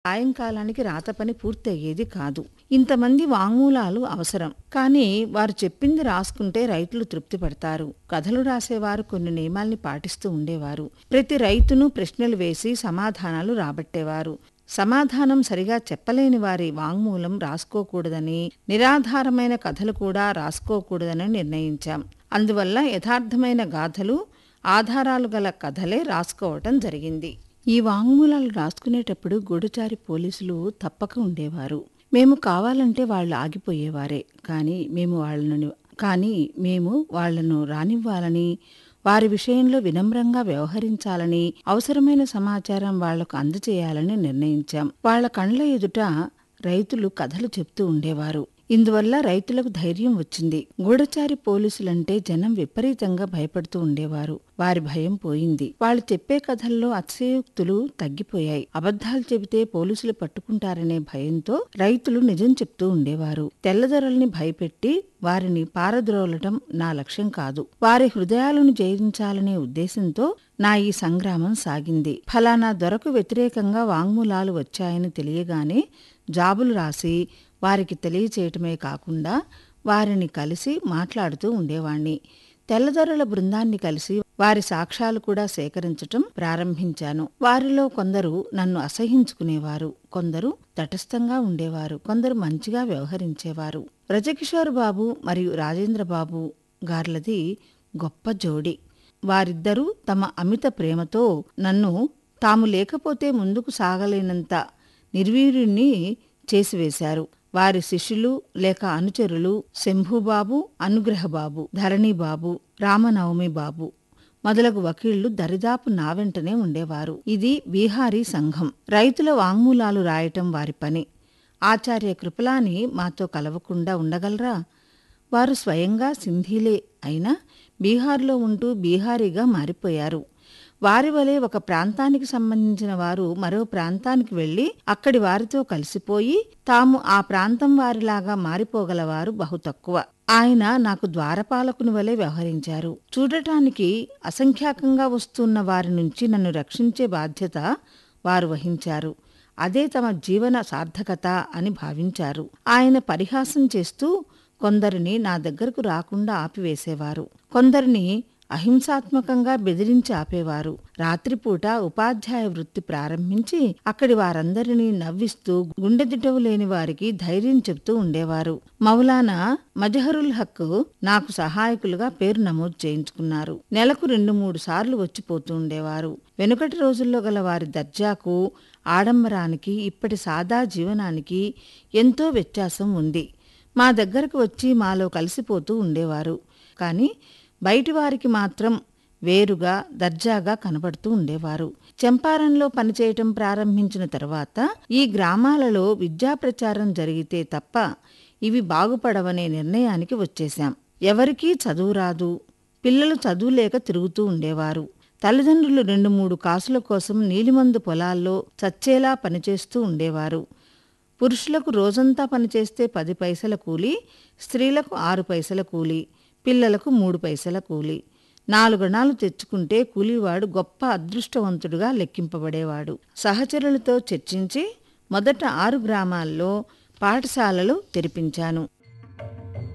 సాయంకాలానికి రాత పని పూర్తయ్యేది కాదు ఇంతమంది వాంగ్మూలాలు అవసరం కానీ వారు చెప్పింది రాసుకుంటే రైతులు తృప్తి పడతారు కథలు రాసేవారు కొన్ని నియమాల్ని పాటిస్తూ ఉండేవారు ప్రతి రైతును ప్రశ్నలు వేసి సమాధానాలు రాబట్టేవారు సమాధానం సరిగా చెప్పలేని వారి వాంగ్మూలం రాసుకోకూడదని నిరాధారమైన కథలు కూడా రాసుకోకూడదని నిర్ణయించాం అందువల్ల యథార్థమైన గాథలు ఆధారాలు గల కథలే రాసుకోవటం జరిగింది ఈ వాంగ్మూలాలు రాసుకునేటప్పుడు గూఢచారి పోలీసులు తప్పక ఉండేవారు మేము కావాలంటే వాళ్ళు ఆగిపోయేవారే కానీ మేము వాళ్ళను కానీ మేము వాళ్లను రానివ్వాలని వారి విషయంలో వినమ్రంగా వ్యవహరించాలని అవసరమైన సమాచారం వాళ్లకు అందజేయాలని నిర్ణయించాం వాళ్ల కండ్ల ఎదుట రైతులు కథలు చెప్తూ ఉండేవారు ఇందువల్ల రైతులకు ధైర్యం వచ్చింది గూఢచారి పోలీసులంటే జనం విపరీతంగా భయపడుతూ ఉండేవారు వారి భయం పోయింది వాళ్ళు చెప్పే కథల్లో అతిశయోక్తులు తగ్గిపోయాయి అబద్ధాలు చెబితే పోలీసులు పట్టుకుంటారనే భయంతో రైతులు నిజం చెప్తూ ఉండేవారు తెల్లదొరల్ని భయపెట్టి వారిని పారద్రోలటం నా లక్ష్యం కాదు వారి హృదయాలను జయించాలనే ఉద్దేశంతో నా ఈ సంగ్రామం సాగింది ఫలానా దొరకు వ్యతిరేకంగా వాంగ్మూలాలు వచ్చాయని తెలియగానే జాబులు రాసి వారికి తెలియచేయటమే కాకుండా వారిని కలిసి మాట్లాడుతూ ఉండేవాణ్ణి తెల్లదొరల బృందాన్ని కలిసి వారి సాక్ష్యాలు కూడా సేకరించటం ప్రారంభించాను వారిలో కొందరు నన్ను అసహించుకునేవారు కొందరు తటస్థంగా ఉండేవారు కొందరు మంచిగా వ్యవహరించేవారు రజకిషోర్ బాబు మరియు రాజేంద్ర బాబు గార్లది గొప్ప జోడి వారిద్దరూ తమ అమిత ప్రేమతో నన్ను తాము లేకపోతే ముందుకు సాగలేనంత నిర్వీర్యుణ్ణి చేసివేశారు వారి శిష్యులు లేక అనుచరులు శంభుబాబు అనుగ్రహబాబు ధరణిబాబు రామనవమి బాబు మొదలగు వకీళ్లు దరిదాపు నా వెంటనే ఉండేవారు ఇది బీహారీ సంఘం రైతుల వాంగ్మూలాలు రాయటం వారి పని ఆచార్య కృపలాని మాతో కలవకుండా ఉండగలరా వారు స్వయంగా సింధీలే అయినా బీహార్లో ఉంటూ బీహారీగా మారిపోయారు వారి వలె ఒక ప్రాంతానికి సంబంధించిన వారు మరో ప్రాంతానికి వెళ్లి అక్కడి వారితో కలిసిపోయి తాము ఆ ప్రాంతం వారిలాగా మారిపోగలవారు బహు తక్కువ ఆయన నాకు ద్వారపాలకుని వలె వ్యవహరించారు చూడటానికి అసంఖ్యాకంగా వస్తున్న వారి నుంచి నన్ను రక్షించే బాధ్యత వారు వహించారు అదే తమ జీవన సార్థకత అని భావించారు ఆయన పరిహాసం చేస్తూ కొందరిని నా దగ్గరకు రాకుండా ఆపివేసేవారు కొందరిని అహింసాత్మకంగా బెదిరించి ఆపేవారు రాత్రిపూట ఉపాధ్యాయ వృత్తి ప్రారంభించి అక్కడి వారందరినీ నవ్విస్తూ గుండెదిటవు లేని వారికి ధైర్యం చెప్తూ ఉండేవారు మౌలానా మజహరుల్ హక్ నాకు సహాయకులుగా పేరు నమోదు చేయించుకున్నారు నెలకు రెండు మూడు సార్లు వచ్చిపోతూ ఉండేవారు వెనుకటి రోజుల్లో గల వారి దర్జాకు ఆడంబరానికి ఇప్పటి సాదా జీవనానికి ఎంతో వ్యత్యాసం ఉంది మా దగ్గరకు వచ్చి మాలో కలిసిపోతూ ఉండేవారు కానీ బయటి వారికి మాత్రం వేరుగా దర్జాగా కనబడుతూ ఉండేవారు చంపారంలో పనిచేయటం ప్రారంభించిన తర్వాత ఈ గ్రామాలలో విద్యా ప్రచారం జరిగితే తప్ప ఇవి బాగుపడవనే నిర్ణయానికి వచ్చేశాం ఎవరికీ చదువు రాదు పిల్లలు చదువు లేక తిరుగుతూ ఉండేవారు తల్లిదండ్రులు రెండు మూడు కాసుల కోసం నీలిమందు పొలాల్లో చచ్చేలా పనిచేస్తూ ఉండేవారు పురుషులకు రోజంతా పనిచేస్తే పది పైసల కూలి స్త్రీలకు ఆరు పైసల కూలి పిల్లలకు మూడు పైసల కూలి నాలుగణాలు తెచ్చుకుంటే కూలీవాడు గొప్ప అదృష్టవంతుడుగా లెక్కింపబడేవాడు సహచరులతో చర్చించి మొదట ఆరు గ్రామాల్లో పాఠశాలలు తెరిపించాను